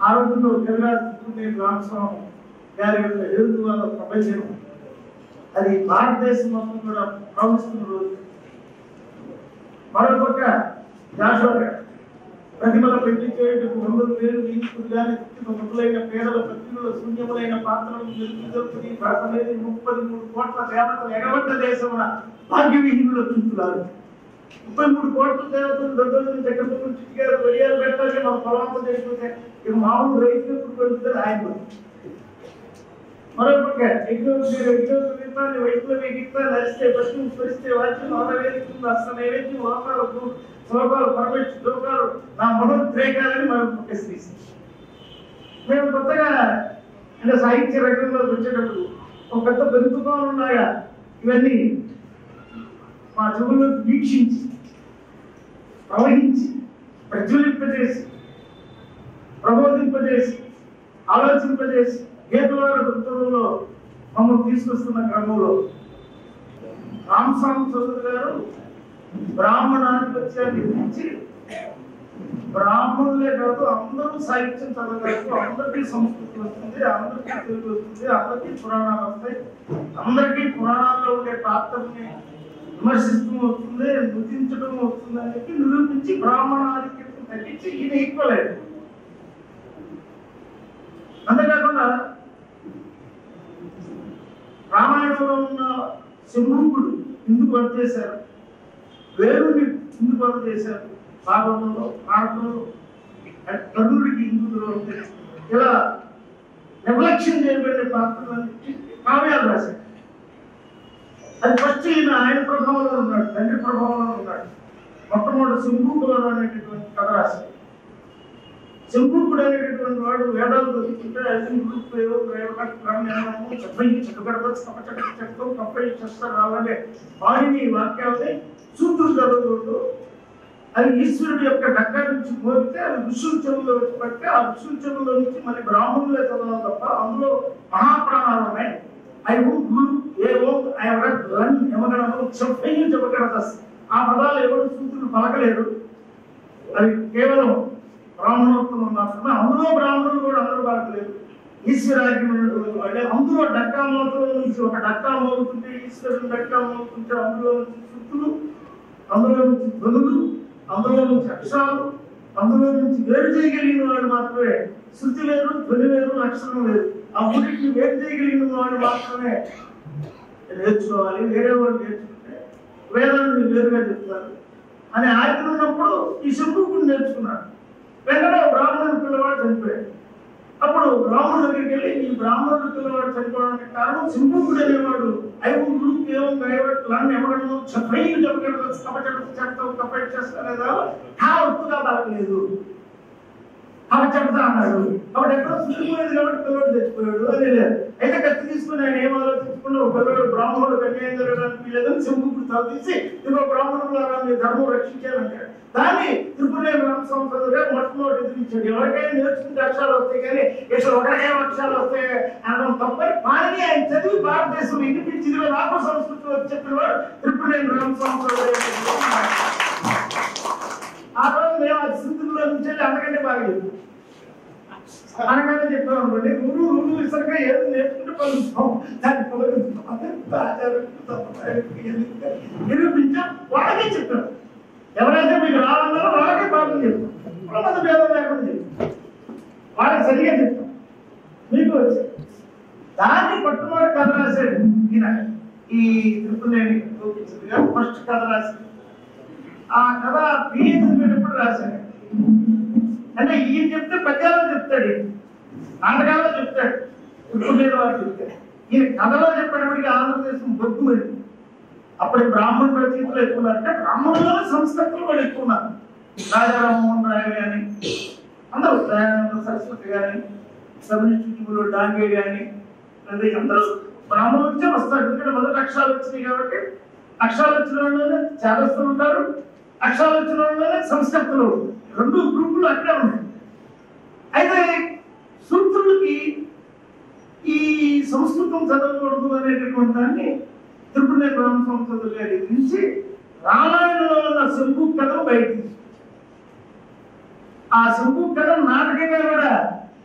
ఆ రోజుల్లో కవిరాజు రామస్వామి గారి యొక్క హేతువాద ప్రపంచం అది భారతదేశం మొత్తం కూడా ప్రవహిస్తున్న రోజు మరొక జాషువా గారు ప్రతిమల పెళ్లి చేయుటకు వందలు వేలు వీచుకుని గాని మొదలైన పేదల పత్రికల శూన్యములైన పాత్రలను నిలుపుకొని భారతదేశం ముప్పది మూడు కోట్ల దేవతలు ఎగబడ్డ దేశమున భాగ్యవిహీనులు చూస్తున్నారు ముప్పై మూడు కోట్ల దేవతలు దొడ్డలు చక్రవర్తులు చిట్టిగారు వెడియాలు పెట్టాలి మన పొలంలో చేయకపోతే ఇక మామూలు రైతులు ఎప్పుడు పెడుతుంది ఆయన మరొక యజ్ఞోపవీతాన్ని వైపులవి గిట్ట నరిస్తే పశువు స్మరిస్తే వాక్యం ఆనవేదిస్తుంది అసలు నైవేద్యం లోకాలకు శ్లోకాలు పరమేశ్వర శ్లోకాలు నా మనోద్రేకాలని మనం ప్రశ్నిస్తాం మేము కొత్తగా అంటే సాహిత్య రంగంలోకి వచ్చేటప్పుడు ఒక పెద్ద బెంతుకోలు ఉన్నాయా ఇవన్నీ మా చెవుల్లో వీక్షించి ప్రవహించి ప్రజ్వలింపజేసి ప్రబోధింపజేసి ఆలోచింపజేసి హేతువార దృక్పథంలో మమ్మల్ని తీసుకొస్తున్న క్రమంలో రామస్వామి చౌదరి గారు బ్రాహ్మణాధిపత్యాన్ని గురించి బ్రాహ్మణులే కాదు అందరూ సాహిత్యం చదవగలరు అందరికీ సంస్కృతి వస్తుంది అందరికీ తెలుగు వస్తుంది అందరికీ పురాణాలు వస్తాయి అందరికీ పురాణాల్లో ఉండే పాత్రని విమర్శిస్తూ వస్తుంది నృతించడం వస్తుంది అని చెప్పి నిరూపించి బ్రాహ్మణాధిక్యతను తగ్గించి ఈయన ఈక్వల్ అయ్యాడు అంతేకాకుండా రామాయణంలో ఉన్న శంభూకుడు ఎందుకు వర్క్ చేశారు వేరుని ఎందుకు వర్క్ చేశారు భాగవతంలో భారతంలో కర్ణుడికి హిందువులో ఉంది ఇలా నిర్లక్ష్యం చేయబడిన పాత్రలన్నిటి కావ్యాలు రాశారు అది ఫస్ట్ ఈయన ఆయన ప్రభావంలో ఉన్నాడు తండ్రి ప్రభావంలో ఉన్నాడు మొట్టమొదటి సింహూకుడు అనేటటువంటి కథ రాశారు సింహూకుడు అనేటటువంటి వాడు వేదాలు చదువుతుంటే రావాలనే వాడిని వాక్యాలని సూత్రులు చదువుకుంటూ అది ఈశ్వరుడు యొక్క డక్క నుంచి మోగితే అది ఋషుల చెవుల్లో వచ్చి పడితే ఆ ఋషుల చెవుల్లో నుంచి మళ్ళీ బ్రాహ్మణులే చదవాలి తప్ప అందులో మహాప్రాణాలు ఉన్నాయి ఐ ఓం గురు ఏ ఓం ఐ రన్ యమగణము చెప్పయ్యం చెప్పగలదు ఆ పదాలు ఎవరు సూత్రులు పలకలేరు అది కేవలం బ్రాహ్మణోత్తములు మాత్రమే అందులో బ్రాహ్మణులు కూడా అందరూ పలకలేరు ఈశ్వరాజ్యం ఉన్నటువంటి వాళ్ళే అందులో డక్కా మోతల నుంచి ఒక డక్కా మోగుతుంటే ఈశ్వరుడు డక్కా మోగుతుంటే అందులో నుంచి సూత్రులు అందులో నుంచి ధ్వనులు అందులో నుంచి అక్షరాలు అందులో నుంచి వేరు చేయగలిగిన వాడు మాత్రమే శృతి వేరు ధ్వని వేరు అక్షరం వేరు ఆ మూడింటిని వేరు చేయగలిగిన వాడు మాత్రమే నేర్చుకోవాలి వేరే వాడు నేర్చుకుంటే వేదాన్ని వేరుగా చెప్తారు అని ఆయన ఉన్నప్పుడు ఈ శంభుకుని నేర్చుకున్నాడు వెంటనే బ్రాహ్మణుడు పిల్లవాడు చనిపోయాడు అప్పుడు బ్రాహ్మణుడి దగ్గరికి వెళ్ళి ఈ బ్రాహ్మణుడు పిల్లవాడు చనిపోవడానికి కారణం సింహకుడు అనేవాడు ఐదుగురు కేవలం దైవట్ లాన్ని ఎవడను చెప్పయ్య చెప్పగలదు కపచడు చెప్తావు కపై చేస్తానేదా కావచ్చుగా బాగలేదు కపచడతా అన్నాడు అప్పుడు ఎక్కడో సుఖిపోయేది కాబట్టి పిల్లవాడు తెచ్చిపోయాడు అని లేదు అయితే కత్తి తీసుకుని ఆయన ఏం ఆలోచించుకున్న ఒక పిల్లవాడు బ్రాహ్మణుడు కన్యాయం జరగడానికి లేదని సింహకుడు తలదీసి ఇంకో బ్రాహ్మణులారా మీ ధర్మం రక్షించాలంటాడు దాన్ని త్రిపురేణ రామస్వామి గారు మొట్టమొదటి ఎదిరించాడు ఎవరికైనా నేర్చుకుంటే అక్షరాలు వస్తాయి కానీ ఇట్లా ఒకరికైనా అక్షరాలు వస్తాయి అనడం తప్పని పాని ఆయన చదివి భారతదేశం వినిపించింది రామ సంస్కృతి వచ్చి చెప్పినవాడు త్రిపురేణ రామస్వామి గారు ఆ రోజు మేము అది సింధులో నుంచి వెళ్ళి అంతకంటే బాగా చెప్పాం అనగానే చెప్పాం అనుకోండి గురువు గురువు విసరగా ఏదో నేర్చుకుంటే పలుకుతాం దాన్ని పొలగుతాం అదంతా ఆచారం సంప్రదాయం ఎందుకు? నిరూపించాం వాళ్ళకే చెప్పాం ఎవరైతే మీకు రావాలన్నారో వాళ్ళకే పాఠం చెప్తాం కులమత భేదం లేకుండా చెప్తాం వాళ్ళకి సరిగా చెప్తాం మీకు వచ్చి దాన్ని పట్టుబడి కథ రాశాడు ఈయన ఈ త్రిపులేని ఫస్ట్ కథ రాశాడు ఆ కథ పిహెచ్డి పెట్టినప్పుడు రాశాడు అంటే ఈయన చెప్తే పద్యాల్లో చెప్తాడు ఈయన. నాటకాల్లో చెప్తాడు త్రిపులేని వారు చెప్తాడు ఈయన కథలో చెప్పేటప్పటికి ఆంధ్రదేశం బొగ్గు మరి అప్పుడు బ్రాహ్మణ రచయితలు ఎక్కువ ఉన్నారు అంటే బ్రాహ్మణులలో సంస్కృతులు కూడా ఎక్కువ ఉన్నారు రాజా రామ్మోహన్ రాయ్ గాని అందరూ దయానంద సరస్వతి గాని సమిష్టిలో డాంగే గాని అదే అందరూ బ్రాహ్మణుల నుంచే వస్తారు ఎందుకంటే మొదటి అక్షరాలు వచ్చినాయి కాబట్టి అక్షరాలు వచ్చిన వాళ్ళలోనే చాదస్తులు ఉంటారు అక్షరాలు వచ్చిన వాళ్ళలోనే సంస్కృతులు ఉంటారు. రెండు గ్రూపులు అక్కడే ఉన్నాయి అయితే సూత్రులకి ఈ సంస్కృతం చదవకూడదు అనేటటువంటి దాన్ని త్రిపుణ రామ సంస్కృత గారి నుంచి రామాయణంలో ఉన్న శంభు కథను బయట తీసుకొచ్చారు. ఆ శంభు కథ నాటకంగా కూడా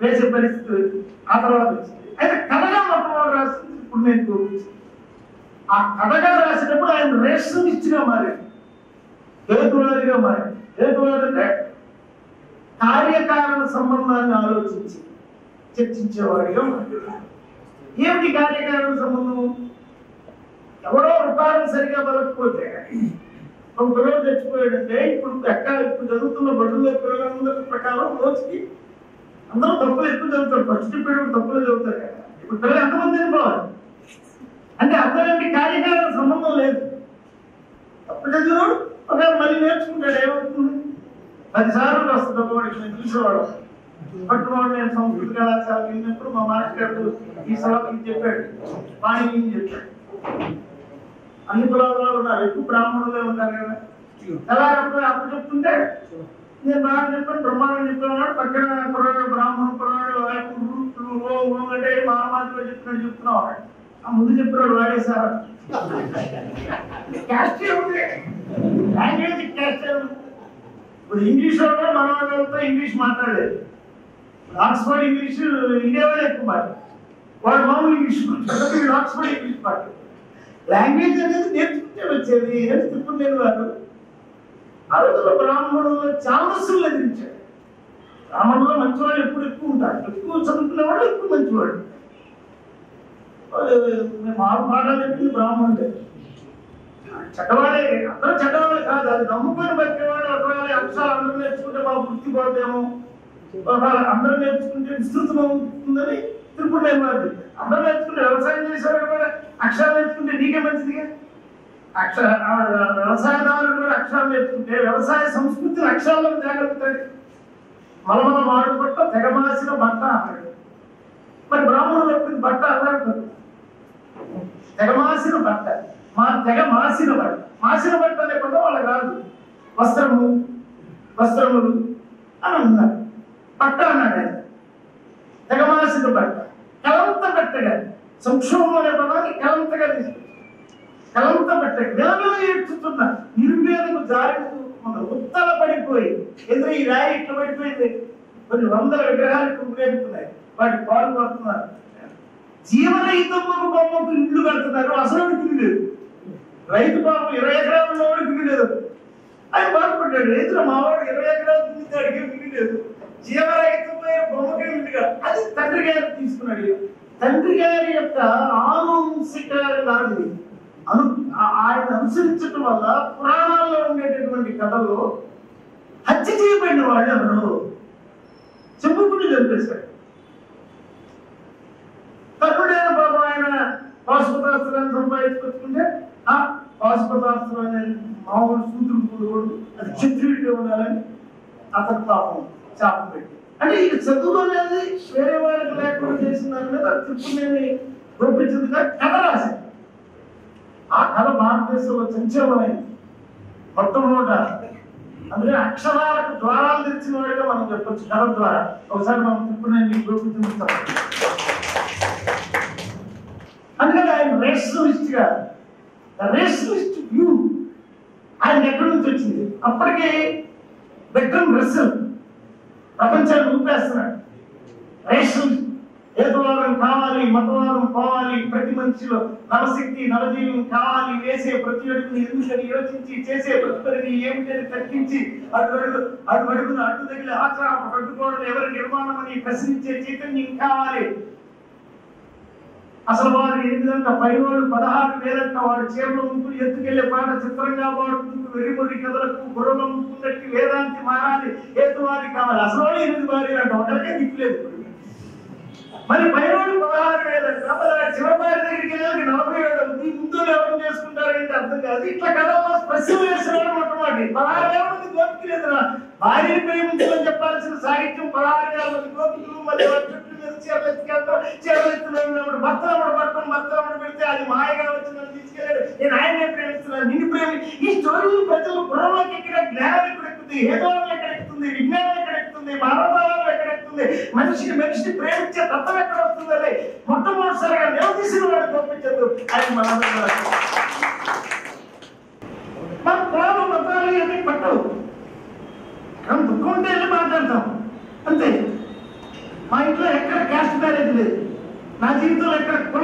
వేసే పరిస్థితి ఆ తర్వాత వచ్చింది అయితే కథగా మొట్టమొదటి రాసింది ఇప్పుడు నేను చూపించింది ఆ కథగా రాసినప్పుడు ఆయన రేషనిస్ట్గా మారాడు హేతువాదిగా మారాడు హేతువాది అంటే కార్యకారణ సంబంధాన్ని ఆలోచించి చర్చించేవాడిగా మారాడు ఏమిటి కార్యకారణ సంబంధం ఎవరో రూపాయలు సరిగా పలకపోతే ఒక పిల్లలు తెచ్చిపోయాడంటే ఇప్పుడు ఎక్క ఇప్పుడు చదువుతున్న బడుల్లో పిల్లలందరి ప్రకారం రోజుకి అందరూ తప్పులు ఎక్కువ చదువుతారు ఫస్ట్ పీరియడ్ తప్పులు చదువుతారు కదా ఇప్పుడు పిల్లలు ఎంతమంది చనిపోవాలి అంటే అర్థమేంటి కార్యకారణ సంబంధం లేదు తప్పు చదివాడు ఒకవేళ మళ్ళీ నేర్చుకుంటాడు ఏమవుతుంది పది సార్లు వస్తుంది ఒకవాడికి నేను చూసేవాడు పట్టువాడు నేను సంస్కృత కళాశాల వెళ్ళినప్పుడు మా మాస్టర్ గారు ఈ సభకి చెప్పాడు పాణిని చెప్పాడు అన్ని కులాలలో ఉన్నారు ఎక్కువ బ్రాహ్మణులే ఉంటారు కదా ఎలా అప్పుడు అప్పుడు చెప్తుంటే నేను బాగా చెప్పాను బ్రహ్మాండం చెప్తున్నాడు పక్కన కుర్రాడు బ్రాహ్మణ కుర్రాడు ఓ ఓ అంటే మహామాతిలో చెప్తున్నాడు చెప్తున్నావు ఆ ముందు చెప్పినాడు వాడే సార్ క్యాస్ట్ ఉంది లాంగ్వేజ్ క్యాస్ట్ ఇప్పుడు ఇంగ్లీష్ వాళ్ళు మన వాళ్ళతో ఇంగ్లీష్ మాట్లాడలేదు ఆక్స్ఫర్డ్ ఇంగ్లీష్ ఇండియా వాళ్ళే ఎక్కువ మాట వాడు మామూలు ఇంగ్లీష్ మాట్లాడతారు వీళ్ళు ఆక్స్ఫర్డ్ ఇంగ్లీష్ మాట్లాడతారు లాంగ్వేజ్ అనేది నేర్చుకుంటే వచ్చేది ఏది తిప్పుడు లేని వారు ఆ రోజుల్లో బ్రాహ్మణుల్లో ఛాందస్సులు ఎదిరించాడు బ్రాహ్మణుల్లో మంచివాళ్ళు ఎప్పుడు ఎక్కువ ఉంటారు ఎక్కువ చదువుకునే వాళ్ళు ఎక్కువ మంచివాడు మేము ఆరు పాఠాలు చెప్పింది బ్రాహ్మణులే చెడ్డవాడే అందరూ చెడ్డవాడే కాదు అది నమ్ముకొని బతికేవాడు ఒకవేళ అంశాలు అందరూ నేర్చుకుంటే మా వృత్తి పోతేమో ఒకవేళ అందరూ నేర్చుకుంటే విస్తృతం అవుతుందని తిరుపతి లేని వాడు అందరూ నేర్చుకుంటే వ్యవసాయం చేసేవాడు కూడా అక్షరాలు నేర్చుకుంటే నీకే మంచిదిగా అక్షర ఆ వ్యవసాయదారులు కూడా అక్షరాలు నేర్చుకుంటే వ్యవసాయ సంస్కృతిని అక్షరాలను జాగ్రత్తాడు మలమల మాడు పట్ట తెగమాసిన బట్ట అన్నాడు మరి బ్రాహ్మణులు ఎప్పుడు బట్ట అన్నాడు తెగమాసిన బట్ట మా తెగ మాసిన బట్ట మాసిన బట్ట అనే పదం వాళ్ళకి రాదు వస్త్రము వస్త్రములు అని అన్నారు బట్ట అన్నాడు ఆయన తెగమాసిన బట్ట కలంత బట్టగా సంక్షోభం అనే పదాన్ని కలంతగా తీసుకుంటారు కలంత బట్ట విలవిల ఏడ్చుతున్న నిర్వేదకు జారి మన ఉత్తల పడిపోయి ఎదురు ఈ రాయి ఇట్లా పడిపోయింది కొన్ని వందల విగ్రహాలు కుంగులేపుతున్నాయి వాటి పాలు పడుతున్నారు జీవరహితమ్మకు బొమ్మకు ఇల్లు కడుతున్నారు అసలు ఇల్లు లేదు రైతు పాపం ఇరవై ఎకరాల ఉన్నవాడికి ఇల్లు లేదు ఆయన బాధపడ్డాడు రైతులు మావాడు ఇరవై ఎకరాలు దున్నితాడికి ఇల్లు లేదు జీవరహితమైన బొమ్మకి ఇల్లుగా అది తండ్రి గారు తీసుకున్నాడు తండ్రి గారి యొక్క ఆనువంశిక కాదు ఇది. అను ఆ- ఆయన అనుసరించడం వల్ల పురాణాల్లో ఉండేటటువంటి కథలో హత్య చేయబడిన వాళ్ళు ఎవరు చెప్పుకుని చంపేశాడు కర్ణుడైన బాబు ఆయన పాశుపతాస్త్రాన్ని సంపాదించుకొచ్చుకుంటే ఆ పాశుపతాస్త్రం అనేది మామూలు సూత్రుడు కూడకూడదు అది క్షత్రియుడిగా ఉండాలని అతను పాపం శాపం పెట్టి అంటే ఇక చదువు అనేది వేరే వాళ్ళకి లేకుండా చేసిన దాని మీద తిప్పునేని గొప్పించిందిగా కథ రాశాడు ఆ కథ భారతదేశంలో సంక్షేమమైంది మొట్టమొదట అందుకే అక్షరాలకు ద్వారాలు తెచ్చిన వాడిగా మనం చెప్పొచ్చు కథ ద్వారా ఒకసారి మనం తిప్పునేని గొప్పించుకుంటాం అందుకని ఆయన రేషనలిస్ట్ గా రేషనలిస్ట్ వ్యూ ఆయన ఎక్కడి నుంచి వచ్చింది అప్పటికే బెడ్రూమ్ రస్సెల్ ప్రపంచాన్ని ఊపేస్తున్నాడు రేషనలిస్ట్ హేతువాదం కావాలి మతవాదం పోవాలి ప్రతి మనిషిలో నవశక్తి నవజీవం కావాలి వేసే ప్రతి అడుగుని ఎందుకని యోచించి చేసే ప్రతి పనిని ఏమిటని తగ్గించి అడుగు అడుగు అడుగు అడుగున అడ్డు తగిలి ఆచారం అడ్డుకోవడం ఎవరి నిర్మాణం అని ప్రశ్నించే చైతన్యం కావాలి అసలు వాడు ఎనిమిదంట పైవాడు పదహారు వేలంట వాడు చీరలు ముక్కులు ఎత్తుకెళ్లే పాట చిత్రంగా వాడుకుంటూ వెర్రిమొడి కథలకు బుర్రలో ముక్కున్నట్టు వేదాంతి మారాలి హేతువాది కావాలి అసలు వాడు ఎనిమిది భార్యలు అంట ఒకరికే దిక్కులేదు మరి పైవాడు పదహారు వేలంట మరి ఆ చివరి భార్య దగ్గరికి వెళ్ళి నలభై ఏడు అవుతుంది ముందు ఎవరు చేసుకుంటారంటే అర్థం కాదు ఇట్లా కథ స్పశ్యం వేసినాడు మొట్టమొదటి పదహారు వేల మంది గోపికలు ఎదురా భార్యని ప్రేమించమని చెప్పాల్సిన సాహిత్యం పదహారు వేల మంది గోపికలు మరి వారి చుట్టూ మీద చీరలు ఎత్తుకెళ్తాం చీరలు ఎత్తుకున్నప్పుడు భర్తలమ్మడు పట్టడం భర్తలమ్మడు పెడితే అది మాయగా వచ్చిందని తీసుకెళ్ళాడు నేను ఆయనే ప్రేమిస్తున్నాను నిన్ను ప్రేమి ఈ స్టోరీ ప్రజలు బుర్రలోకి ఎక్కడ జ్ఞానం ఎక్కడ ఎక్కుతుంది హేతువాదం ఎక్కడ ఎక్కుతుంది విజ్ఞానం ఎక్కడ ఎక్కుతుంది మానవతావాదం ఎక్కడ ఎక్కుతుంది మనిషిని మనిషిని ప్రేమించే తత్వం ఎక్కడ వస్తుందని మొట్టమొదటిసారిగా నిలదీసిన వాడు పంపించదు అది మన మన కులాలు మతాలు ఇవన్నీ పట్టవు మనం దుఃఖం ఉంటే వెళ్ళి మాట్లాడతాం అంతే మా ఇంట్లో ఎక్కడ క్యాస్ట్ మ్యారేజ్ లేదు నా జీవితంలో ఎక్కడ